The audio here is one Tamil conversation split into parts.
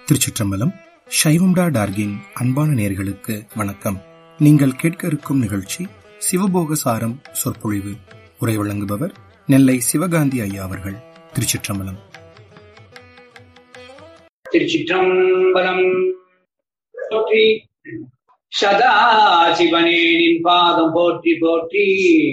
திருச்சிற்றம்பலம் சைவம்டா டார்கின் அன்பான நேர்களுக்கு வணக்கம் நீங்கள் கேட்க இருக்கும் நிகழ்ச்சி சிவபோக சாரம் சொற்பொழிவு உரை வழங்குபவர் நெல்லை சிவகாந்தி ஐயா அவர்கள் திருச்சிற்றம்பலம் திருச்சிற்றம்பலம் போற்றி சதா சிவனேனின் பாதம் போற்றி போற்றி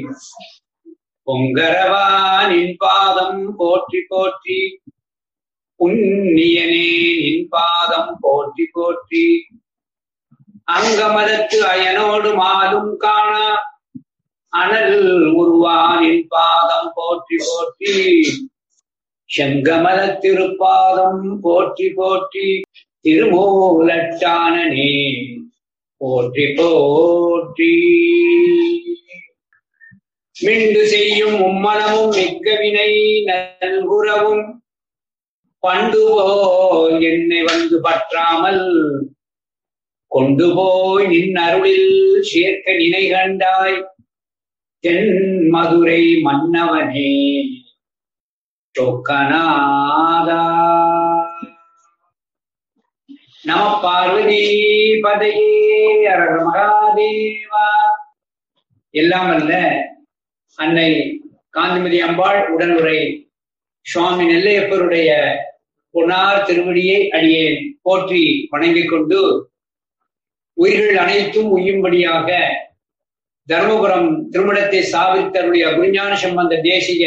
பொங்கரவானின் பாதம் போற்றி போற்றி புண்ணியனே நின் பாதம் போற்றி போற்றி அங்கமதத்து அயனோடு மாலும் காணா அனல் உருவானின் பாதம் போற்றி போற்றி செங்கமல திருப்பாதம் போற்றி போற்றி திருமூலட்டானனே போற்றி போற்றி மிண்டு செய்யும் மும்மலமும் மிக்க வினை நல்குறவும் பண்டு போல் என்னை வந்து பற்றாமல் கொண்டு போய் நின் அருளில் சேர்க்க நினை கண்டாய் தென் மதுரை மன்னவனே சொக்கநாதா நம பார்வதி பதையே அரக மகாதேவா எல்லாம் அல்ல அன்னை காந்திமதி அம்பாள் உடனுரை சுவாமி நெல்லையப்பருடைய பொன்னார் திருவடியை அடியேன் போற்றி வணங்கிக் கொண்டு உயிர்கள் அனைத்தும் உய்யும்படியாக தர்மபுரம் திருமணத்தை சாவித்தருடைய குருஞான சம்பந்த தேசிய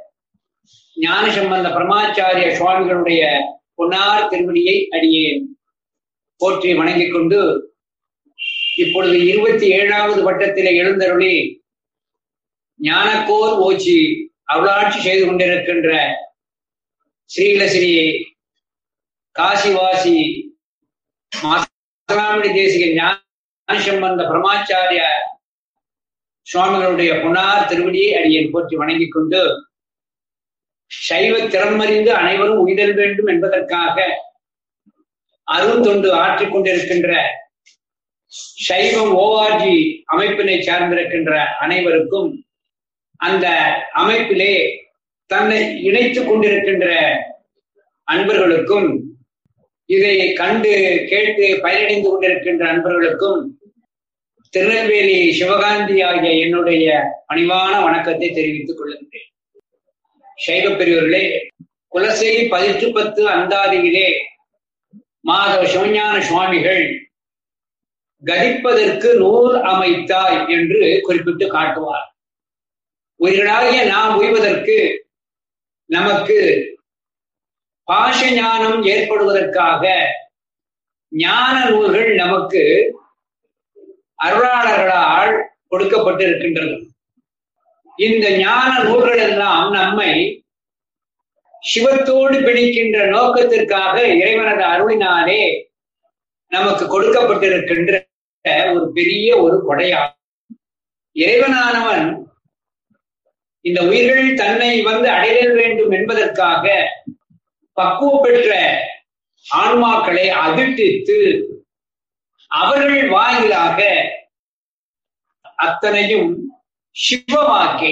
ஞான சம்பந்த பிரமாச்சாரிய சுவாமிகளுடைய பொன்னார் திருவடியை அடியேன் போற்றி வணங்கிக் கொண்டு இப்பொழுது இருபத்தி ஏழாவது வட்டத்திலே எழுந்தருளி ஞானக்கோர் ஓச்சி அருளாட்சி செய்து கொண்டிருக்கின்ற ஸ்ரீலஸ்ரீ காசிவாசி மாசிராமணி தேசிக ஞான சம்பந்த பிரமாச்சாரிய சுவாமிகளுடைய புனார் திருவடியை அடியேன் போற்றி வணங்கிக் கொண்டு சைவ திறமறிந்து அனைவரும் உயிரல் வேண்டும் என்பதற்காக அருந்தொண்டு ஆற்றிக் கொண்டிருக்கின்ற சைவம் ஓஆர்ஜி அமைப்பினை சார்ந்திருக்கின்ற அனைவருக்கும் அந்த அமைப்பிலே தன்னை இணைத்துக் கொண்டிருக்கின்ற அன்பர்களுக்கும் இதை கண்டு கேட்டு பயனடைந்து கொண்டிருக்கின்ற அன்பர்களுக்கும் திருநெல்வேலி சிவகாந்தி ஆகிய என்னுடைய பணிவான வணக்கத்தை தெரிவித்துக் கொள்கின்றேன் சைவ பெரியவர்களே குலசை பதிற்று பத்து அந்தாதியிலே மாதவ சிவஞான சுவாமிகள் கதிப்பதற்கு நூல் அமைத்தாய் என்று குறிப்பிட்டு காட்டுவார் உயிர்களாகிய நாம் உய்வதற்கு நமக்கு பாஷ ஞானம் ஏற்படுவதற்காக ஞான நூல்கள் நமக்கு அருளாளர்களால் கொடுக்கப்பட்டிருக்கின்றது இந்த ஞான நூல்கள் எல்லாம் நம்மை சிவத்தோடு பிடிக்கின்ற நோக்கத்திற்காக இறைவனது அருளினாலே நமக்கு கொடுக்கப்பட்டிருக்கின்ற ஒரு பெரிய ஒரு கொடையாகும் இறைவனானவன் இந்த உயிர்கள் தன்னை வந்து அடைதல் வேண்டும் என்பதற்காக பக்குவ பெற்ற ஆன்மாக்களை அதிர்ட்டித்து அவர்கள் வாயிலாக அத்தனையும் சிவமாக்கே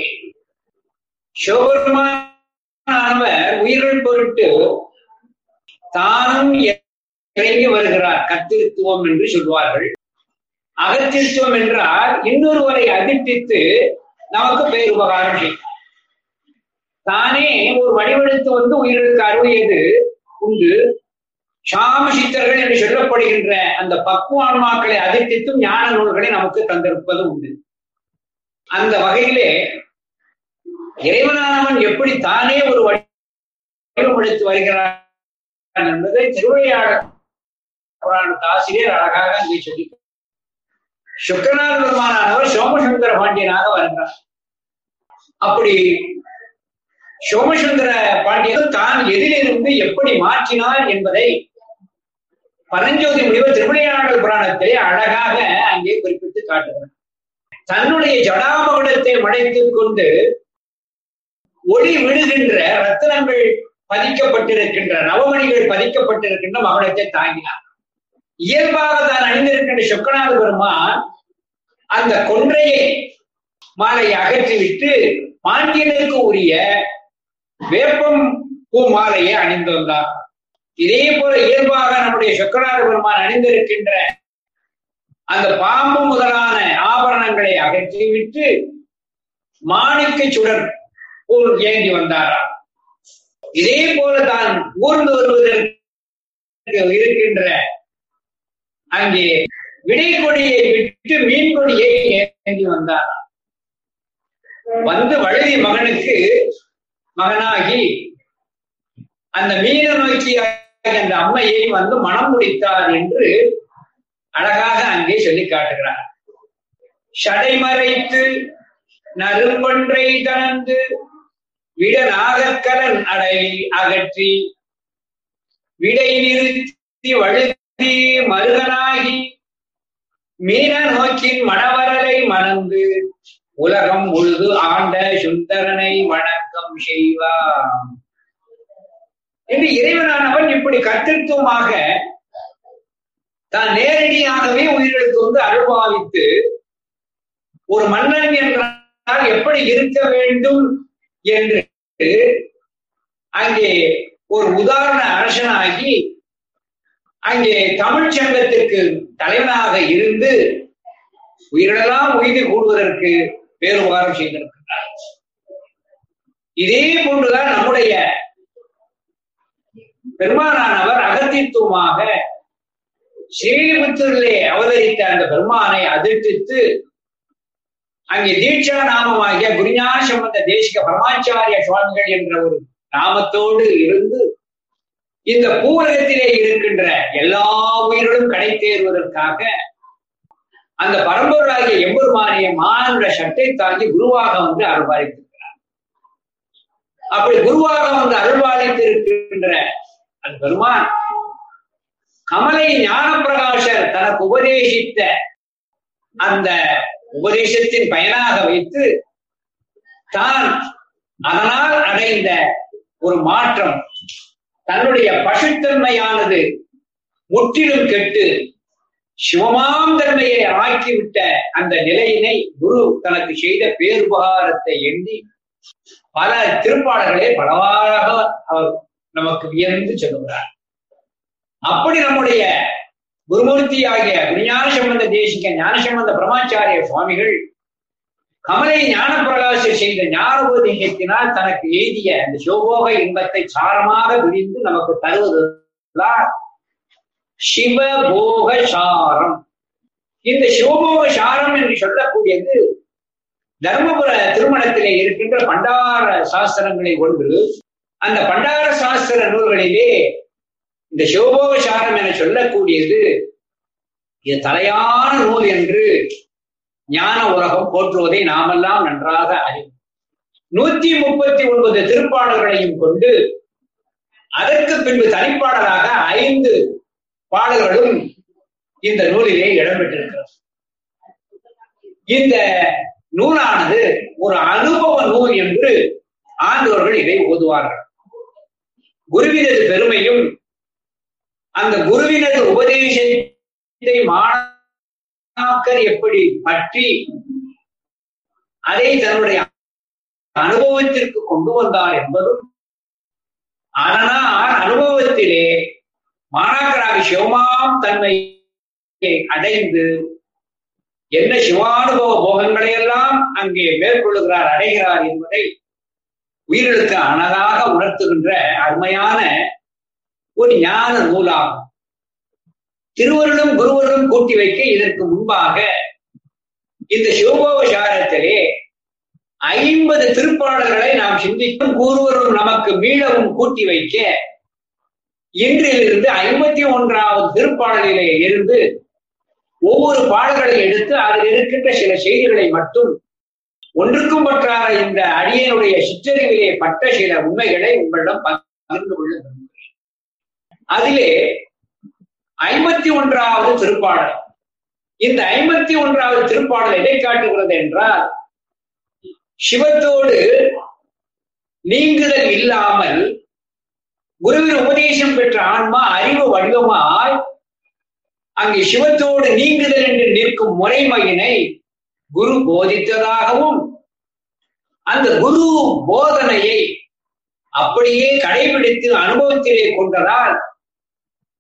சிவபெருமானவர் உயிர்கள் பொருட்டு தானும் இறங்கி வருகிறார் கத்திருத்துவம் என்று சொல்வார்கள் அகத்திருத்துவம் என்றால் இன்னொருவரை அதிர்ட்டித்து நமக்கு பேருபகாரம் செய்யும் தானே ஒரு வடிவெடுத்து வந்து உயிர்களுக்கு அருளியது உண்டு சாம சித்தர்கள் என்று சொல்லப்படுகின்ற அந்த பக்குவான்மாக்களை அதிர்த்தித்தும் ஞான நூல்களை நமக்கு தந்திருப்பது உண்டு அந்த வகையிலே இறைவனானவன் எப்படி தானே ஒரு வடிவமெடுத்து வருகிறான் என்பதை திருவிளையாடல் புராணத்து ஆசிரியர் அழகாக அங்கே சொல்லி சுக்கரநாத பெருமானவர் சோமசுந்தர பாண்டியனாக வருகிறார் அப்படி சோமசுந்தர பாண்டியன் தான் எதிலிருந்து எப்படி மாற்றினார் என்பதை பரஞ்சோதி முனிவர் திருவிளையாடல் புராணத்திலே அழகாக அங்கே குறிப்பிட்டு காட்டுகிறார் தன்னுடைய ஜடாமகுடத்தை மடைத்துக் கொண்டு ஒளி விழுகின்ற ரத்தனங்கள் பதிக்கப்பட்டிருக்கின்ற நவமணிகள் பதிக்கப்பட்டிருக்கின்ற மகுடத்தை தாங்கினார் இயல்பாக தான் அணிந்திருக்கின்ற சொக்கநாத பெருமான் அந்த கொன்றையை மாலையை அகற்றிவிட்டு பாண்டியனுக்கு உரிய வேப்பம் பூ மாலையை அணிந்து வந்தார் இதே போல இயல்பாக நம்முடைய சொக்கநாத பெருமான் அணிந்திருக்கின்ற அந்த பாம்பு முதலான ஆபரணங்களை அகற்றிவிட்டு மாணிக்க சுடர் போல் ஏந்தி வந்தாராம் இதே போல தான் ஊர்ந்து வருவதற்கு இருக்கின்ற அங்கே விடை கொடியை விட்டு மீன் கொடியை ஏந்தி வந்தாராம் வந்து வழுதி மகனுக்கு மகனாகி அந்த மீன நோக்கி அந்த அம்மையை வந்து மனம் முடித்தார் என்று அழகாக அங்கே சொல்லி காட்டுகிறார் சடைமறைத்து நறும்பொன்றை தனந்து விட நாகக்கலன் அடை அகற்றி விடை நிறுத்தி வழுத்தி மருகனாகி மீன நோக்கின் மணவரலை மணந்து உலகம் முழுது ஆண்ட சுந்தரனை வணக்கம் செய்வான் என்று இறைவனானவன் இப்படி கர்த்தத்துவமாக தான் நேரடியாகவே உயிர்களுக்கு வந்து அருள்பாவித்து ஒரு மன்னன் என்றால் எப்படி இருக்க வேண்டும் என்று அங்கே ஒரு உதாரண அரசனாகி அங்கே தமிழ் சங்கத்திற்கு தலைவனாக இருந்து உயிரெல்லாம் உயிர் கூடுவதற்கு பேருபகாரம் செய்திருக்கிறார் இதே போன்றுதான் நம்முடைய பெருமானானவர் அகத்தித்துவமாக ஸ்ரீலிபுத்தூரிலே அவதரித்த அந்த பெருமானை அதிர்ச்சித்து அங்கே தீட்சா நாமமாகிய குருஞான சம்பந்த தேசிக பரமாச்சாரிய சுவாமிகள் என்ற ஒரு நாமத்தோடு இருந்து இந்த பூரகத்திலே இருக்கின்ற எல்லா உயிர்களும் கடை தேர்வதற்காக அந்த பரம்பொருளாகிய எம்பெருமானிய மானுட சட்டை தாங்கி குருவாக வந்து அருள்பாலித்திருக்கிறார் அப்படி குருவாக வந்து அருள்பாலித்து இருக்கின்ற அந்த பெருமான் கமலை ஞான பிரகாசர் தனக்கு உபதேசித்த அந்த உபதேசத்தின் பயனாக வைத்து தான் அதனால் அடைந்த ஒரு மாற்றம் தன்னுடைய பசுத்தன்மையானது முற்றிலும் கெட்டு சிவமாம் தன்மையை ஆக்கிவிட்ட அந்த நிலையினை குரு தனக்கு செய்த பேருபகாரத்தை எண்ணி பல திருப்பாடல்களை பலவாறாக அவர் நமக்கு வியந்து சொல்லுகிறார் அப்படி நம்முடைய குருமூர்த்தி ஆகிய விஞ்ஞான சம்பந்த தேசிக ஞானசம்பந்த பிரமாச்சாரிய சுவாமிகள் கமலை ஞான பிரகாசம் செய்த ஞானோபதேசத்தினால் தனக்கு எய்திய அந்த சிவபோக இன்பத்தை சாரமாக விரிந்து நமக்கு தருவதுதான் சிவபோக சாரம் இந்த சிவபோக சாரம் என்று சொல்லக்கூடியது தர்மபுர திருமணத்திலே இருக்கின்ற பண்டார சாஸ்திரங்களை ஒன்று அந்த பண்டார சாஸ்திர நூல்களிலே இந்த சிவபோக சாரம் என சொல்லக்கூடியது இது தலையான நூல் என்று ஞான உலகம் போற்றுவதை நாமெல்லாம் நன்றாக அறிவோம் நூத்தி முப்பத்தி ஒன்பது திருப்பாடல்களையும் கொண்டு அதற்கு பின்பு தனிப்பாடலாக ஐந்து பாடல்களும் இந்த நூலிலே இடம்பெற்றிருக்கிறது இந்த நூலானது ஒரு அனுபவ நூல் என்று ஆண்டோர்கள் இதை ஓதுவார்கள் குருவினது பெருமையும் அந்த குருவினது உபதேசத்தை மாணாக்கர் எப்படி பற்றி அதை தன்னுடைய அனுபவத்திற்கு கொண்டு வந்தார் என்பதும் ஆனால் அனுபவத்திலே மாணாக்கராக சிவமாம் தன்மையை அடைந்து என்ன சிவானுபவ போகங்களை எல்லாம் அங்கே மேற்கொள்ளுகிறார் அடைகிறார் என்பதை உயிர்களுக்கு அழகாக உணர்த்துகின்ற அருமையான ஒரு ஞான நூலாகும் திருவருளும் குருவருளும் கூட்டி வைக்க இதற்கு முன்பாக இந்த சிவபோகசாரத்திலே ஐம்பது திருப்பாடல்களை நாம் சிந்திக்கும் கூறுவரும் நமக்கு மீளவும் கூட்டி வைக்க இன்றிலிருந்து ஐம்பத்தி ஒன்றாவது திருப்பாடலிலே இருந்து ஒவ்வொரு பாடல்களை எடுத்து அதில் இருக்கின்ற சில செய்திகளை மட்டும் ஒன்றுக்கும் பற்றாத இந்த அடியனுடைய சிற்றறிவிலே பட்ட சில உண்மைகளை உங்களிடம் பகிர்ந்து கொள்ள விரும்புகிறேன் அதிலே ஐம்பத்தி ஒன்றாவது திருப்பாடல் இந்த ஐம்பத்தி ஒன்றாவது திருப்பாடல் எதை காட்டுகிறது என்றால் சிவத்தோடு நீங்குதல் இல்லாமல் குருவின் உபதேசம் பெற்ற ஆன்மா அறிவு வடிவமாய் அங்கே சிவத்தோடு நீங்குதல் என்று நிற்கும் முறைமையினை குரு போதித்ததாகவும் அந்த குரு போதனையை அப்படியே கடைபிடித்து அனுபவத்திலே கொண்டதால்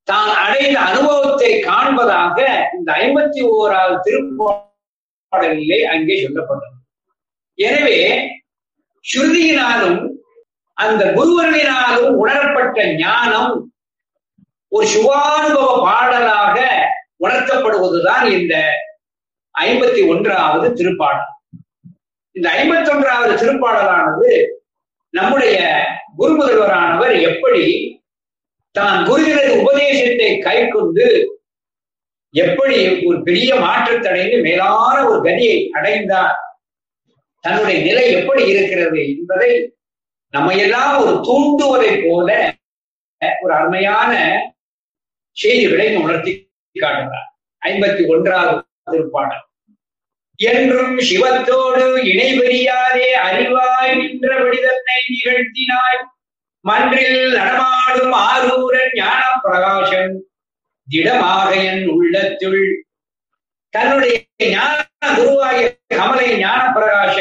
தான் அடைந்த அனுபவத்தை காண்பதாக இந்த ஐம்பத்தி ஓராவது திருப்பாடலிலே அங்கே சொல்லப்பட்டது எனவே ஸ்ருதியினாலும் அந்த குருவர்களினாலும் உணரப்பட்ட ஞானம் ஒரு சுகானுபவ பாடலாக உணர்த்தப்படுவதுதான் இந்த ஐம்பத்தி ஒன்றாவது திருப்பாடல் இந்த ஐம்பத்தி ஒன்றாவது திருப்பாடலானது நம்முடைய குருமுதல்வரானவர் எப்படி தான் குருவினது உபதேசத்தை கை கொண்டு எப்படி ஒரு பெரிய மாற்றத்தடைந்து மேலான ஒரு கதியை அடைந்தார் தன்னுடைய நிலை எப்படி இருக்கிறது என்பதை நம்ம எல்லாம் ஒரு தூண்டுவதை போல ஒரு அருமையான செய்திகளை உணர்த்தி காட்டுகிறார் ஐம்பத்தி ஒன்றாவது திருப்பாடல் என்றும் சிவத்தோடு இணை பெரியாதே அறிவாய் நின்ற விடுதலை நிகழ்த்தினாய் மன்றில் நடமாடும் ஆரூரன் ஞான பிரகாசன் திடமாக என் உள்ளத்துள் தன்னுடைய ஞான குருவாகிய கமலை ஞான பிரகாஷ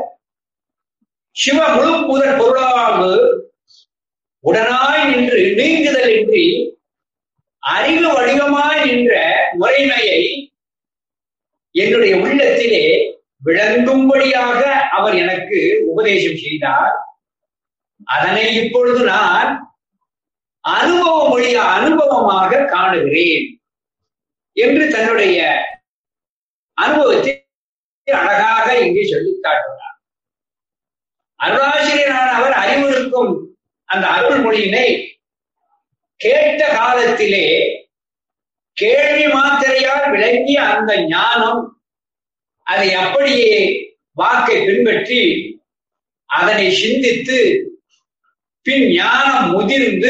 சிவ முழு முதல் பொருளாக உடனாய் நின்று நீங்குதல் இன்றி அறிவு வடிவமாய் நின்ற முறைமையை என்னுடைய உள்ளத்திலே விளங்கும்படியாக அவர் எனக்கு உபதேசம் செய்தார் அதனை இப்பொழுது நான் அனுபவ மொழியா அனுபவமாக காணுகிறேன் என்று தன்னுடைய அனுபவத்தை அழகாக இங்கே சொல்லி காட்டுகிறார் அருளாசிரியரான அவர் அறிவுறுக்கும் அந்த அருள்மொழியினை கேட்ட காலத்திலே கேள்வி மாத்திரையால் விளங்கிய அந்த ஞானம் அதை அப்படியே வாக்கை பின்பற்றி அதனை சிந்தித்து பின் ஞானம் முதிர்ந்து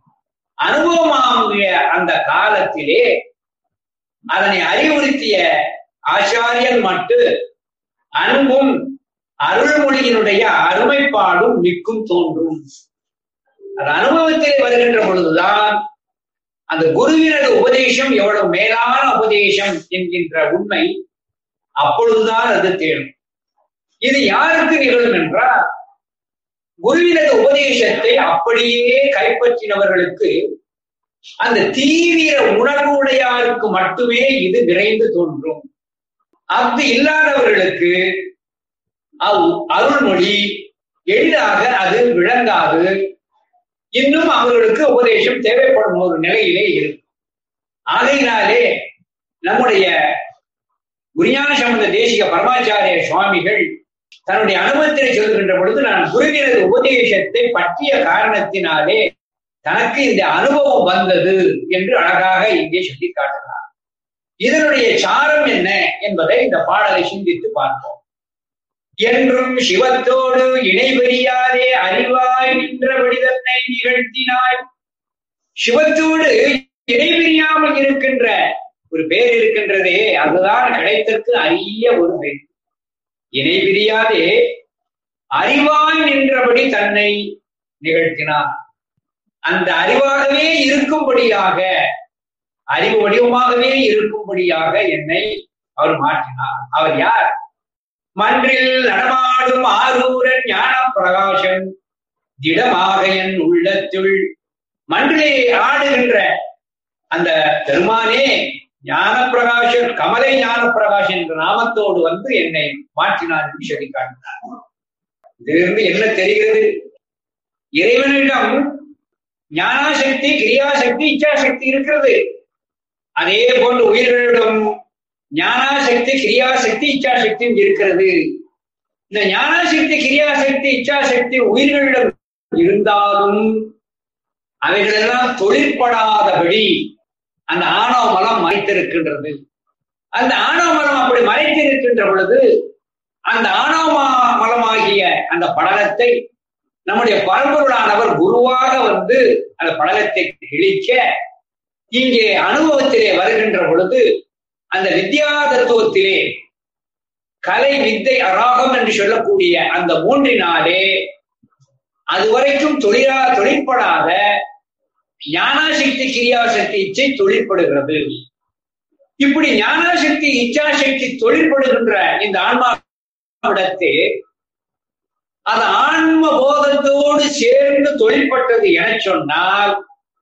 அனுபவமாகிய அந்த காலத்திலே அதனை அறிவுறுத்திய ஆச்சாரியன் மட்டு அன்பும் அருள்மொழியினுடைய அருமைப்பாடும் மிக்கும் தோன்றும் அது அனுபவத்திலே வருகின்ற பொழுதுதான் அந்த குருவினது உபதேசம் எவ்வளவு மேலான உபதேசம் என்கின்ற உண்மை அப்பொழுதுதான் அது தேடும் இது யாருக்கு நிகழும் என்றால் குருவினது உபதேசத்தை அப்படியே கைப்பற்றினவர்களுக்கு அந்த தீவிர உணர்வு உடையாருக்கு மட்டுமே இது விரைந்து தோன்றும் அது இல்லாதவர்களுக்கு அருள்மொழி எளிதாக அது விளங்காது இன்னும் அவர்களுக்கு உபதேசம் தேவைப்படும் ஒரு நிலையிலே இருக்கும் ஆகையினாலே நம்முடைய குரியான சம்பந்த தேசிக பரமாச்சாரிய சுவாமிகள் தன்னுடைய அனுபவத்தினை சொல்லுகின்ற பொழுது நான் குருவினது உபதேசத்தை பற்றிய காரணத்தினாலே தனக்கு இந்த அனுபவம் வந்தது என்று அழகாக இங்கே சொல்லி காட்டுகிறார் இதனுடைய சாரம் என்ன என்பதை இந்த பாடலை சிந்தித்து பார்ப்போம் என்றும் சிவத்தோடு இணைபெரியாதே அறிவாய் நின்ற விடுதலை நிகழ்த்தினாய் சிவத்தோடு இணைபிரியாமல் இருக்கின்ற ஒரு பேர் இருக்கின்றதே அதுதான் கிடைத்தற்கு அரிய ஒரு பேர் இணை பிரியாதே அறிவாய் நின்றபடி தன்னை நிகழ்த்தினார் அந்த அறிவாகவே இருக்கும்படியாக அறிவு வடிவமாகவே இருக்கும்படியாக என்னை அவர் மாற்றினார் அவர் யார் மன்றில் நடமாடும் ஆரூரன் ஞான பிரகாசன் திடமாக என் உள்ளத்துள் மன்றிலே ஆடுகின்ற அந்த பெருமானே ஞான பிரகாஷன் கமலை ஞான பிரகாஷன் என்ற நாமத்தோடு வந்து என்னை மாற்றினார் என்று சொல்லி காட்டினார் இதிலிருந்து என்ன தெரிகிறது இறைவனிடம் ஞானாசக்தி கிரியாசக்தி இச்சாசக்தி இருக்கிறது அதே போன்று உயிர்களிடம் ஞானாசக்தி கிரியாசக்தி இச்சாசக்தியும் இருக்கிறது இந்த ஞானாசக்தி கிரியாசக்தி இச்சாசக்தி உயிர்களிடம் இருந்தாலும் அவைகளெல்லாம் தொழிற்படாதபடி அந்த ஆணவ மலம் மறைத்திருக்கின்றது அந்த ஆணவ மலம் அப்படி மறைத்திருக்கின்ற பொழுது அந்த ஆணவ மலமாகிய அந்த படலத்தை நம்முடைய பரம்பொருளானவர் குருவாக வந்து அந்த படலத்தை கிழிக்க இங்கே அனுபவத்திலே வருகின்ற பொழுது அந்த வித்யா தத்துவத்திலே கலை வித்தை அராகம் என்று சொல்லக்கூடிய அந்த மூன்றினாலே அதுவரைக்கும் தொழிலா தொழிற்படாத ஞானாசக்தி கிரியாசக்தி இச்சை தொழிற்படுகிறது இப்படி ஞானாசக்தி இச்சாசக்தி தொழிற்படுகின்ற இந்த ஆன்மாவிடத்தே அது ஆன்ம போதத்தோடு சேர்ந்து தொழிற்பட்டது என சொன்னால்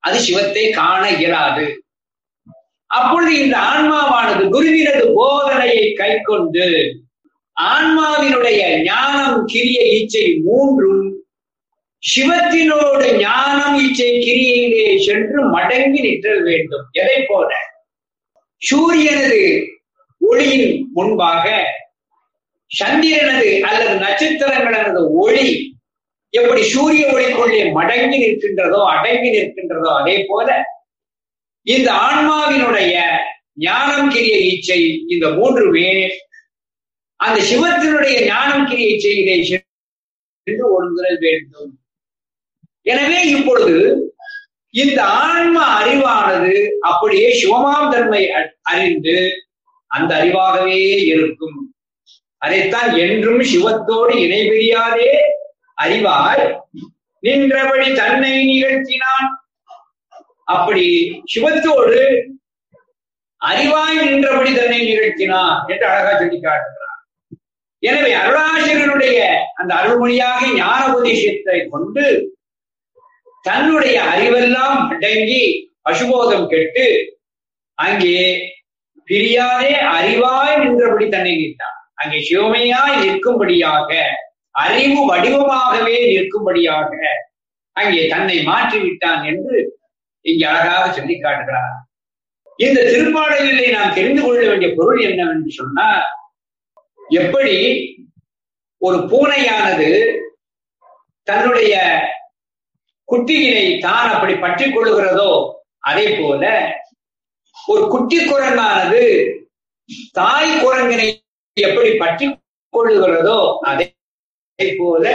அது சிவத்தை காண இயலாது அப்பொழுது இந்த ஆன்மாவானது குருவினது போதனையை கை கொண்டு ஆன்மாவினுடைய ஞானம் கிரிய இச்சை மூன்றும் சிவத்தினோடு ஞானம் இச்சை கிரியையிலே சென்று மடங்கி நிற்றல் வேண்டும் எதை போல சூரியனது ஒளியின் முன்பாக சந்திரனது அல்லது நட்சத்திரங்களது ஒளி எப்படி சூரிய ஒளிக்குள்ளே மடங்கி நிற்கின்றதோ அடங்கி நிற்கின்றதோ அதே போல இந்த ஆன்மாவினுடைய ஞானம் கிரிய இச்சை இந்த மூன்றுமே அந்த சிவத்தினுடைய ஞானம் கிரிய இச்சையிலே சென்று ஒழுங்குதல் வேண்டும் எனவே இப்பொழுது இந்த ஆன்ம அறிவானது அப்படியே சிவமாம் தன்மை அறிந்து அந்த அறிவாகவே இருக்கும் அதைத்தான் என்றும் சிவத்தோடு இணைபிரியாதே அறிவாய் நின்றபடி தன்னை நிகழ்த்தினான் அப்படி சிவத்தோடு அறிவாய் நின்றபடி தன்னை நிகழ்த்தினான் என்று அழகா சொல்லி காட்டுகிறார் எனவே அருளாசிரியனுடைய அந்த அருள்மொழியாக ஞான உபதேசத்தை கொண்டு தன்னுடைய அறிவெல்லாம் அடங்கி பசுபோதம் கெட்டு அங்கே பிரியாதே அறிவாய் நின்றபடி தன்னை நிற்றான் அங்கே சிவமையாய் நிற்கும்படியாக அறிவு வடிவமாகவே நிற்கும்படியாக அங்கே தன்னை மாற்றிவிட்டான் என்று இங்கே அழகாக சொல்லி காட்டுகிறார் இந்த திருப்பாடலிலே நாம் தெரிந்து கொள்ள வேண்டிய பொருள் என்னவென்று சொன்னால் எப்படி ஒரு பூனையானது தன்னுடைய குட்டியினை தான் அப்படி பற்றி கொள்ளுகிறதோ அதே போல ஒரு குட்டி குரங்கானது தாய் குரங்கினை எப்படி பற்றி கொள்ளுகிறதோ அதே போல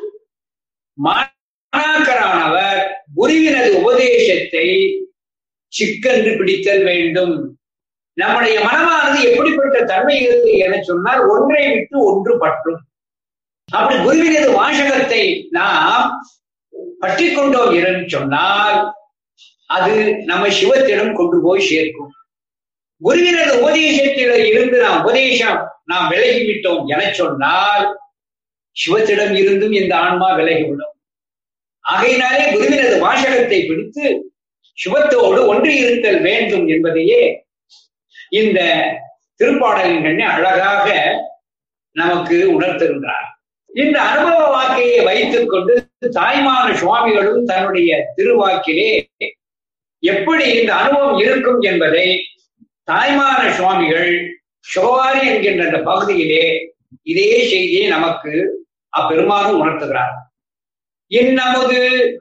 மாணாக்கரானவர் குருவினது உபதேசத்தை சிக்கென்று பிடித்தல் வேண்டும் நம்முடைய மனமானது எப்படிப்பட்ட தன்மை இருக்கு என சொன்னால் ஒன்றை விட்டு ஒன்று பற்றும் அப்படி குருவினது வாசகத்தை நாம் பற்றி கொண்டோம் என்று சொன்னால் அது நம்ம சிவத்திடம் கொண்டு போய் சேர்க்கும் குருவினது உபதேசத்தில இருந்து நாம் உபதேசம் நாம் விலகிவிட்டோம் என சொன்னால் சிவத்திடம் இருந்தும் இந்த ஆன்மா விலகிவிடும் ஆகையினாலே குருவினது வாசகத்தை பிடித்து சிவத்தோடு ஒன்று இருத்தல் வேண்டும் என்பதையே இந்த திருப்பாடலின் அழகாக நமக்கு உணர்த்துகின்றார் இந்த அனுபவ வாக்கையை வைத்துக் கொண்டு தாய்மான சுவாமிகளும் தன்னுடைய திருவாக்கிலே எப்படி இந்த அனுபவம் இருக்கும் என்பதை தாய்மான சுவாமிகள் சோவாரி என்கின்ற அந்த பகுதியிலே இதே செய்தியை நமக்கு அப்பெருமானும் உணர்த்துகிறார் இன்னமுது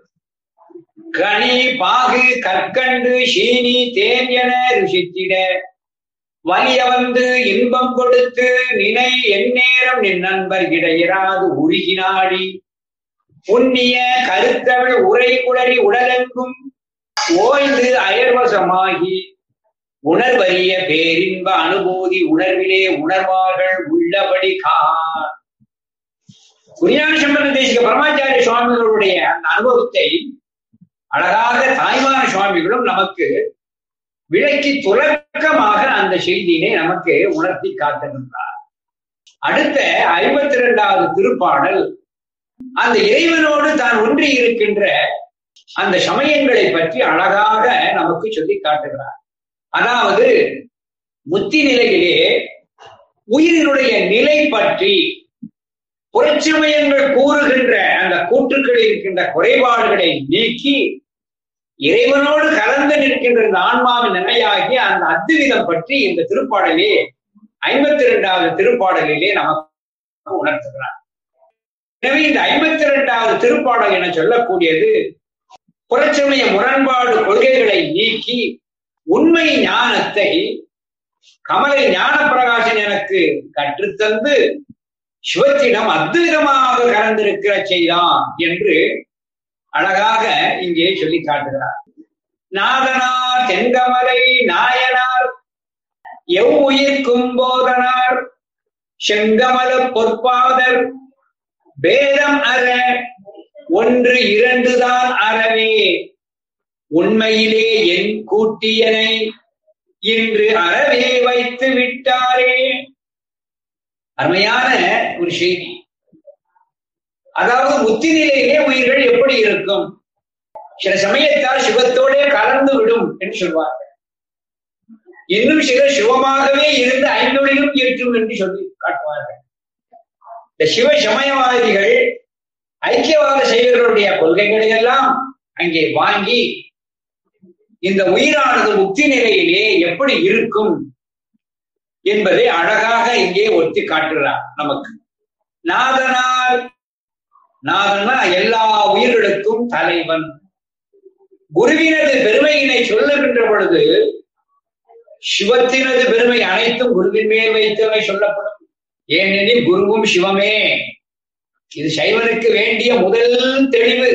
கனி பாகு கற்கண்டு சீனி தேன் என ருசித்திட வலிய வந்து இன்பம் கொடுத்து நினை எந்நேரம் நின் நண்பர் இடையிறாது உருகினாடி புண்ணிய கருத்தவள் உரை குளறி உடலெங்கும் ஓய்ந்து அயர்வசமாகி உணர்வறிய பேரின்ப அனுபூதி உணர்விலே உணர்வார்கள் உள்ளபடி கார் குரியான சம்பந்த தேசிக பரமாச்சாரிய சுவாமிகளுடைய அந்த அனுபவத்தை அழகாக தாய்மான சுவாமிகளும் நமக்கு விளக்கி துலக்கமாக அந்த செய்தியினை நமக்கு உணர்த்தி காட்டுகின்றார் அடுத்த ஐம்பத்தி இரண்டாவது திருப்பாடல் அந்த இறைவனோடு தான் ஒன்றி இருக்கின்ற அந்த சமயங்களை பற்றி அழகாக நமக்கு சொல்லி காட்டுகிறார் அதாவது முத்தி நிலையிலே உயிரினுடைய நிலை பற்றி புறச்சமயங்கள் கூறுகின்ற அந்த கூற்றுக்களில் இருக்கின்ற குறைபாடுகளை நீக்கி இறைவனோடு கலந்து நிற்கின்ற இந்த ஆன்மாவின் நிலையாகிய அந்த அத்துவிதம் பற்றி இந்த திருப்பாடலே ஐம்பத்தி இரண்டாவது திருப்பாடலிலே நமக்கு உணர்த்துகிறார் எனவே இந்த ஐம்பத்தி இரண்டாவது திருப்பாடல் என சொல்லக்கூடியது புறச்சமய முரண்பாடு கொள்கைகளை நீக்கி உண்மை ஞானத்தை கமலை ஞான பிரகாசன் எனக்கு கற்றுத்தந்து சிவத்திடம் அத்விதமாக கலந்திருக்கிற செய்தான் என்று அழகாக இங்கே சொல்லி காட்டுகிறார் நாதனார் தென்கமலை நாயனார் எவ்வுயிர்க்கும் போதனார் செங்கமல பொற்பாதர் பேதம் அற ஒன்று இரண்டுதான் அறவே உண்மையிலே என் கூட்டியனை இன்று அறவே வைத்து விட்டாரே அருமையான ஒரு செய்தி அதாவது முத்தி நிலையிலே உயிர்கள் எப்படி இருக்கும் சில சமயத்தால் சிவத்தோடே கலந்து விடும் என்று சொல்வார்கள் இன்னும் சிலர் சிவமாகவே இருந்து ஐந்தொழிலும் ஏற்றும் என்று சொல்லி காட்டுவார்கள் இந்த சிவ சமயவாதிகள் ஐக்கியவாத செய்வர்களுடைய கொள்கைகளை எல்லாம் அங்கே வாங்கி இந்த உயிரானது முக்தி நிலையிலே எப்படி இருக்கும் என்பதை அழகாக இங்கே ஒத்தி காட்டுகிறார் நமக்கு நாதனால் நாதனா எல்லா உயிர்களுக்கும் தலைவன் குருவினது பெருமையினை சொல்லுகின்ற பொழுது சிவத்தினது பெருமை அனைத்தும் குருவின் மேல் வைத்தவை சொல்லப்படும் ஏனெனில் குருவும் சிவமே இது சைவனுக்கு வேண்டிய முதல் தெளிவு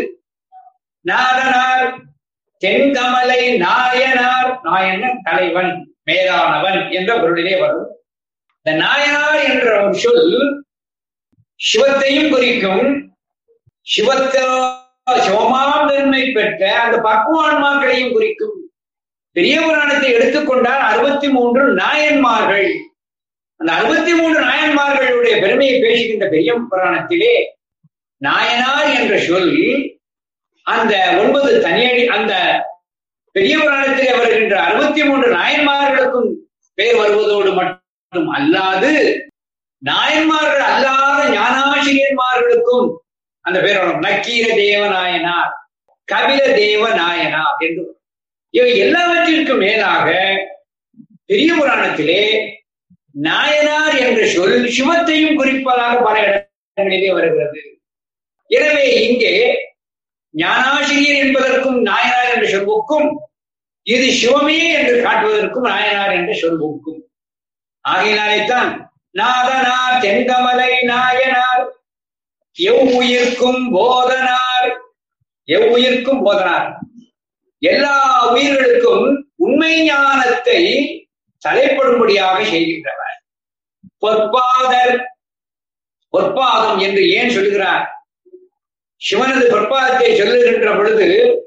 நாதனார் தென்கமலை நாயனார் நாயன தலைவன் மேலானவன் என்ற பொருளிலே வரும் இந்த நாயனார் என்ற ஒரு சொல் சிவத்தையும் குறிக்கும் சிவத்தோ சிவமாம் தன்மை பெற்ற அந்த பக்குவான்மாக்களையும் குறிக்கும் பெரிய புராணத்தை எடுத்துக்கொண்டால் அறுபத்தி மூன்று நாயன்மார்கள் அந்த அறுபத்தி மூன்று நாயன்மார்களுடைய பெருமையை பேசுகின்ற பெரிய புராணத்திலே நாயனார் என்ற சொல் அந்த ஒன்பது தனியடி அந்த பெரிய புராணத்திலே வருகின்ற அறுபத்தி மூன்று நாயன்மார்களுக்கும் பெயர் வருவதோடு மட்டும் அல்லாது நாயன்மார்கள் அல்லாத ஞானாசிரியன்மார்களுக்கும் அந்த பேர் வரும் நக்கீர தேவநாயனார் கபில தேவநாயனார் என்று இவை எல்லாவற்றிற்கும் மேலாக பெரிய புராணத்திலே நாயனார் என்ற சொல் சிவத்தையும் குறிப்பதாக பல இடங்களிலே வருகிறது எனவே இங்கே ஞானாசிரியர் என்பதற்கும் நாயனார் என்ற சொல்வுக்கும் இது சிவமே என்று காட்டுவதற்கும் நாயனார் என்ற சொல்வுக்கும் ஆகையினாலேத்தான் நாதனார் தென்கமலை நாயனார் எவ்வுயிர்க்கும் போதனார் எவ்வுயிர்க்கும் போதனார் எல்லா உயிர்களுக்கும் உண்மை ஞானத்தை தலைப்படும்படியாக செய்கின்றவர் பொற்பாதர் பொற்பாதம் என்று ஏன் சொல்லுகிறார் சிவனது பொற்பாதத்தை சொல்லுகின்ற பொழுது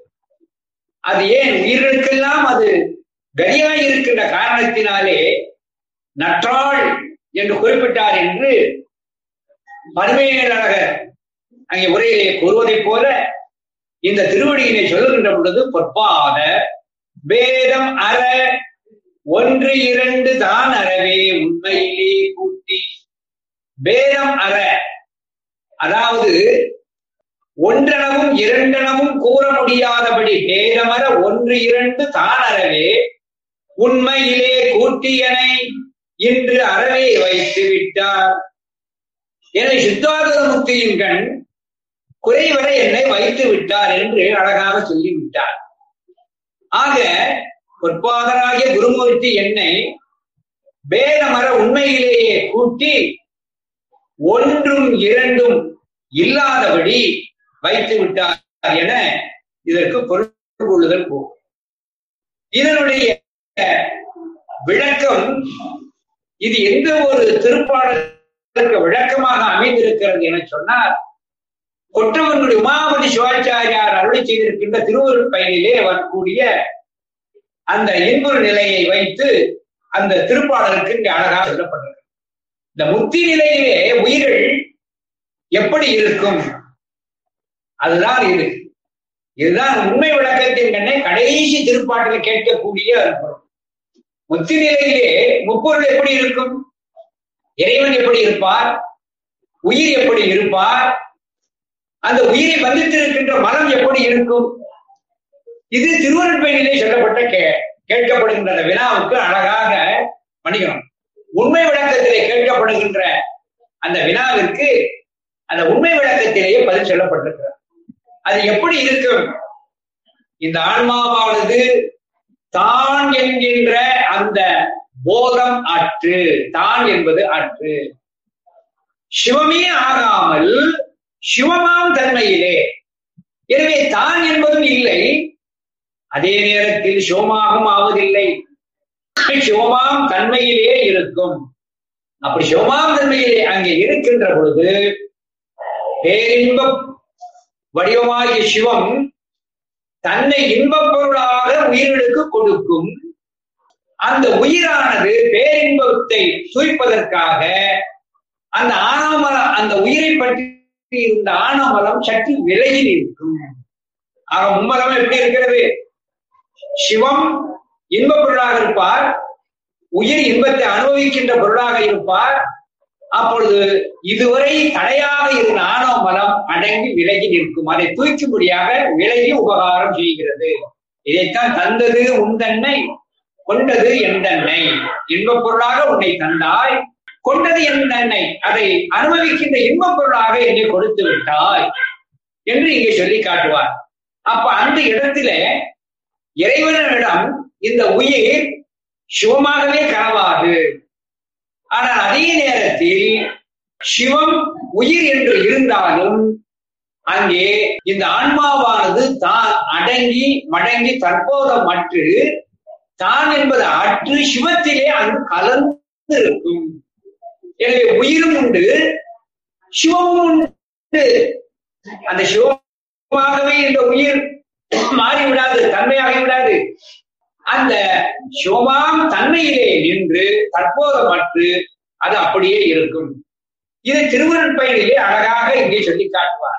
அது ஏன் உயிர்களுக்கெல்லாம் அது கரியாய் இருக்கின்ற காரணத்தினாலே நற்றாள் என்று குறிப்பிட்டார் என்று பருமையழகர் அங்கே உரையிலே கூறுவதைப் போல இந்த திருவடியினை சொல்லுகின்ற பொழுது பொற்பாத வேதம் அற ஒன்று இரண்டு தான் அறவே உண்மையிலே கூட்டி வேதம் அற அதாவது ஒன்றெனவும் இரண்டெனவும் கூற முடியாதபடி பேதமர ஒன்று இரண்டு தான் அறவே உண்மையிலே கூட்டியனை இன்று அறவே வைத்து விட்டார் என சித்தார்த்த முக்தியின் கண் குறைவர என்னை வைத்து விட்டார் என்று அழகாக சொல்லிவிட்டார் ஆக பொற்பாதராகிய குருமூர்த்தி என்னை வேதமர உண்மையிலேயே கூட்டி ஒன்றும் இரண்டும் இல்லாதபடி வைத்து விட்டார் என இதற்கு பொருள் கொள்ளுதல் போகும் இதனுடைய விளக்கம் இது எந்த ஒரு திருப்பாடலுக்கு விளக்கமாக அமைந்திருக்கிறது என சொன்னால் கொற்றவர்களுடைய உமாபதி சிவாச்சாரியார் அருளை செய்திருக்கின்ற திருவருள் பயனிலே வரக்கூடிய அந்த இன்புறு நிலையை வைத்து அந்த திருப்பாடலுக்கு இங்கே அழகாக சொல்லப்பட்டிருக்கு இந்த முக்தி நிலையிலே உயிர்கள் எப்படி இருக்கும் அதுதான் இது இதுதான் உண்மை விளக்கத்தின் கண்ணே கடைசி திருப்பாட்டில் கேட்கக்கூடிய பொருள் முக்தி நிலையிலே முப்பொருள் எப்படி இருக்கும் இறைவன் எப்படி இருப்பார் உயிர் எப்படி இருப்பார் அந்த உயிரை பந்தித்திருக்கின்ற மனம் எப்படி இருக்கும் இது திருவருட்பயனிலே சொல்லப்பட்ட கே கேட்கப்படுகின்ற அந்த வினாவுக்கு அழகாக மன்னிக்கணும் உண்மை விளக்கத்திலே கேட்கப்படுகின்ற அந்த வினாவிற்கு அந்த உண்மை விளக்கத்திலேயே பதில் சொல்லப்பட்டிருக்கிறது அது எப்படி இருக்கும் இந்த ஆன்மாவானது தான் என்கின்ற அந்த போதம் அற்று தான் என்பது அற்று சிவமே ஆகாமல் சிவமாம் தன்மையிலே எனவே தான் என்பதும் இல்லை அதே நேரத்தில் சிவமாகவும் ஆவதில்லை சிவமாம் தன்மையிலே இருக்கும் அப்படி சிவமாம் தன்மையிலே அங்கே இருக்கின்ற பொழுது பேரின்ப வடிவமாகிய சிவம் தன்னை இன்பப் பொருளாக உயிர்களுக்கு கொடுக்கும் அந்த உயிரானது பேரின்பத்தை சுய்ப்பதற்காக அந்த ஆணவமலம் அந்த உயிரை பற்றி இருந்த ஆணவமலம் சற்று விலகி நிற்கும் ஆக மும்மதம் எப்படி இருக்கிறது சிவம் இன்ப பொருளாக இருப்பார் உயிர் இன்பத்தை அனுபவிக்கின்ற பொருளாக இருப்பார் அப்பொழுது இதுவரை தடையாக இருந்த ஆணவ மலம் அடங்கி விலகி நிற்கும் அதை தூக்கும்படியாக விலகி உபகாரம் செய்கிறது இதைத்தான் தந்தது உந்தன்னை கொண்டது எந்தன்னை இன்பப் பொருளாக உன்னை தந்தாய் கொண்டது எந்தன்னை அதை அனுபவிக்கின்ற இன்பப் பொருளாக என்னை கொடுத்து விட்டாய் என்று இங்கே சொல்லி காட்டுவார் அப்ப அந்த இடத்துல இறைவனிடம் இந்த உயிர் சிவமாகவே கலவாது ஆனால் அதே நேரத்தில் சிவம் உயிர் என்று இருந்தாலும் அங்கே இந்த ஆன்மாவானது தான் அடங்கி மடங்கி தற்போதமற்று தான் என்பது அற்று சிவத்திலே அங்கு கலந்து இருக்கும் எனவே உயிரும் உண்டு சிவமும் உண்டு அந்த சிவமாகவே இந்த உயிர் மாறிவிடாது தன்மையாகி விடாது அந்த சிவமாம் தன்மையிலே நின்று தற்போதமற்று அது அப்படியே இருக்கும் இதை திருவருட்பயனிலே அழகாக இங்கே சொல்லி காட்டுவார்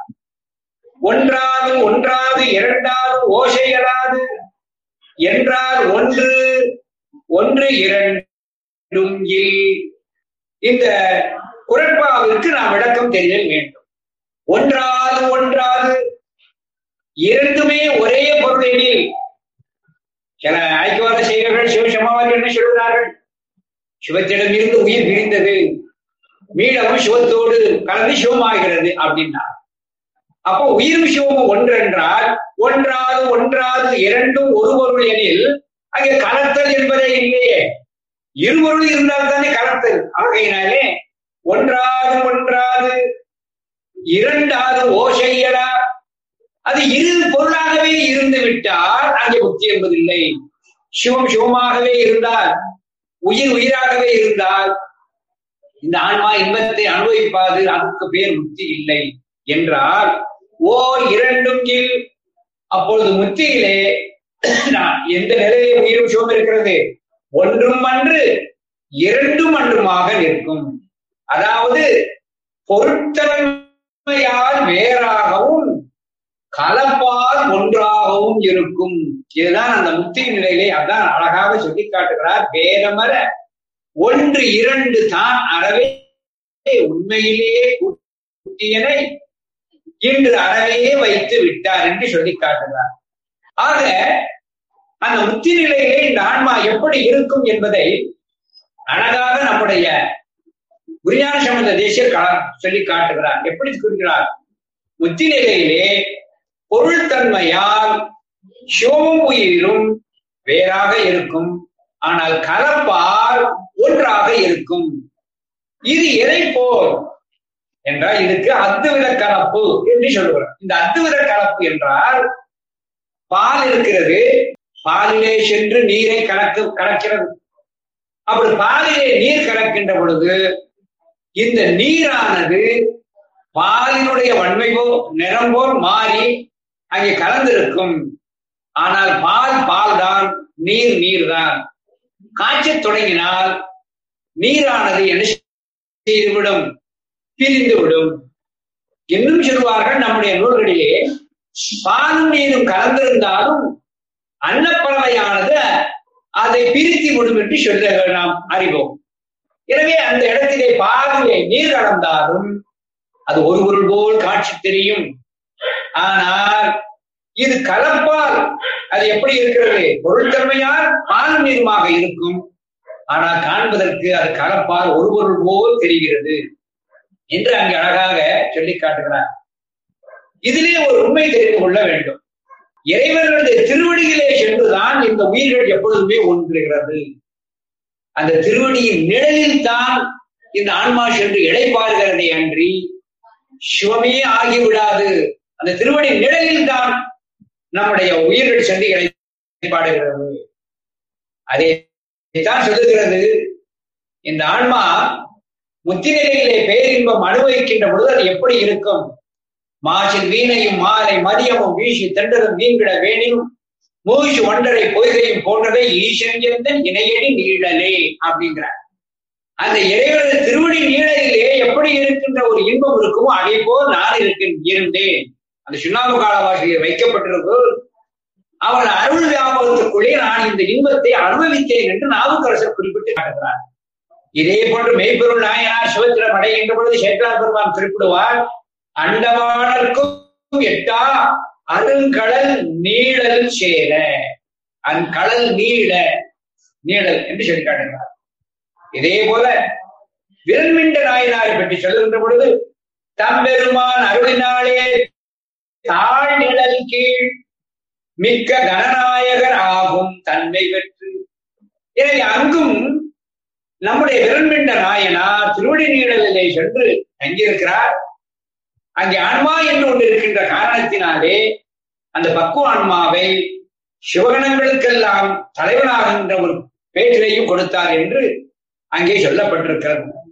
ஒன்றாது ஒன்றாது இரண்டாவது ஓசைகளாது என்றால் ஒன்று ஒன்று இரண்டும் இல் இந்த குரட்பாவிற்கு நாம் விளக்கம் தெரியல் வேண்டும் ஒன்றாது ஒன்றாது இரண்டுமே ஒரே பொருள் எனில் சில ஐக்கியவாத செய்வர்கள் சிவசமாவாதி என்ன சொல்கிறார்கள் சிவத்திடம் இருந்து உயிர் பிரிந்தது மீளவும் சிவத்தோடு கலந்து சிவமாகிறது அப்படின்னா அப்போ உயிரும் சிவமும் ஒன்றென்றால் ஒன்றாது ஒன்றாது இரண்டும் ஒரு பொருள் எனில் அங்கே கலத்தல் என்பதே இல்லையே இருபொருள் இருந்தால் தானே கலத்தல் ஆகையினாலே ஒன்றாது ஒன்றாது இரண்டாவது ஓசையலா அது இரு பொருளாகவே இருந்து விட்டால் அங்கே முக்தி என்பதில்லை சிவம் சிவமாகவே இருந்தால் உயிர் உயிராகவே இருந்தால் இந்த ஆன்மா இன்பத்தை அனுபவிப்பாது அதுக்கு பேர் முக்தி இல்லை என்றால் ஓர் இரண்டும் கீழ் அப்பொழுது முத்தியிலே எந்த நிலையிலே உயிரும் சிவம் இருக்கிறது ஒன்றும் அன்று இரண்டும் அன்றுமாக நிற்கும் அதாவது பொருட்தன்மையால் வேறாகவும் கலப்பால் ஒன்றாகவும் இருக்கும் இதுதான் அந்த முக்தி நிலையிலே அதான் அழகாக சொல்லி காட்டுகிறார் வேதமர ஒன்று இரண்டு தான் அறவே உண்மையிலேயே குட்டியனை இன்று அறவே வைத்து விட்டார் என்று சொல்லி காட்டுகிறார் ஆக அந்த முக்தி நிலையிலே இந்த ஆன்மா எப்படி இருக்கும் என்பதை அழகாக நம்முடைய குரியான சம்பந்த தேசிய சொல்லி காட்டுகிறார் எப்படி குறிக்கிறார் முத்தி நிலையிலே பொருள் தன்மையால் சிவமும் உயிரும் வேறாக இருக்கும் ஆனால் கலப்பால் ஒன்றாக இருக்கும் இது எதை போல் என்றால் இதுக்கு அத்துவித கலப்பு என்று சொல்லுகிறோம் இந்த அத்துவித கலப்பு என்றால் பால் இருக்கிறது பாலிலே சென்று நீரை கலக்கு கலக்கிறது அப்படி பாலிலே நீர் கலக்கின்ற பொழுது இந்த நீரானது பாலினுடைய வன்மை போல் நிறம் போல் மாறி அங்கே கலந்திருக்கும் ஆனால் பால் பால் தான் நீர் நீர் தான் காய்ச்சல் தொடங்கினால் நீரானது என்ன செய்துவிடும் பிரிந்து விடும் இன்னும் சொல்வார்கள் நம்முடைய நூல்களிலே பாலும் நீரும் கலந்திருந்தாலும் அன்னப்பறவையானது அதை பிரித்து விடும் என்று சொல்ல நாம் அறிவோம் எனவே அந்த இடத்திலே பாலிலே நீர் கலந்தாலும் அது ஒரு பொருள் போல் காட்சி தெரியும் ஆனால் இது கலப்பால் அது எப்படி இருக்கிறது பொருள்தன்மையால் பால் நீருமாக இருக்கும் ஆனால் காண்பதற்கு அது கலப்பால் ஒரு பொருள் போல் தெரிகிறது என்று அங்கு அழகாக சொல்லி காட்டுகிறார் இதிலே ஒரு உண்மை தெரிந்து கொள்ள வேண்டும் இறைவனுடைய திருவடியிலே சென்றுதான் இந்த உயிர்கள் எப்பொழுதுமே ஒன்றுகிறது அந்த திருவடியின் நிழலில் தான் இந்த ஆன்மா சென்று இழைப்பார்களே அன்றி சிவமே ஆகிவிடாது அந்த திருவடி நிழலில் தான் நம்முடைய உயிர்கள் சென்று இழைப்பாடுகிறது அதே தான் சொல்லுகிறது இந்த ஆன்மா முத்தி நிலையிலே பேரின்பம் அனுபவிக்கின்ற பொழுது அது எப்படி இருக்கும் மாசில் வீணையும் மாலை மதியமும் வீசி தெண்டரும் மீன்கிட வேணியும் மூச்சு ஒன்றரை பொய்கையும் போன்றதை ஈசன் எந்தன் இணையடி நீழலே அப்படிங்கிறார் அந்த இறைவனது திருவடி நீழலிலே எப்படி இருக்கின்ற ஒரு இன்பம் இருக்குமோ அதே போல் நான் இருக்கின் இருந்தேன் அந்த சுண்ணாம்பு காலவாசியில் வைக்கப்பட்டிருப்போ அவன் அருள் வியாபகத்துக்குள்ளே நான் இந்த இன்பத்தை அனுபவித்தேன் என்று நாவுக்கரசர் குறிப்பிட்டு காட்டுகிறார் இதே போன்று மெய்ப்பொருள் நாயனார் சிவத்திரம் அடைகின்ற பொழுது சேக்கலார் பெருமான் குறிப்பிடுவார் அண்டமானர்க்கும் எட்டா அருங்கடல் நீழல் சேர அந்கடல் நீள நீழல் என்று சொல்லி காட்டுகிறார் இதே போல விரண்மிண்ட நாயனாரை பற்றி சொல்லுகின்ற பொழுது தம்பெருமான் அருளினாலே தாழ் நிழல் கீழ் மிக்க கணநாயகர் ஆகும் தன்மை பெற்று எனவே அங்கும் நம்முடைய விரண்மிண்ட நாயனார் திருவடி நீழலிலே சென்று தங்கியிருக்கிறார் அங்கே ஆன்மா என்று ஒன்று இருக்கின்ற காரணத்தினாலே அந்த பக்குவ ஆன்மாவை சிவகணங்களுக்கெல்லாம் தலைவனாகின்ற ஒரு பேற்றிலையும் கொடுத்தார் என்று அங்கே சொல்லப்பட்டிருக்கிறது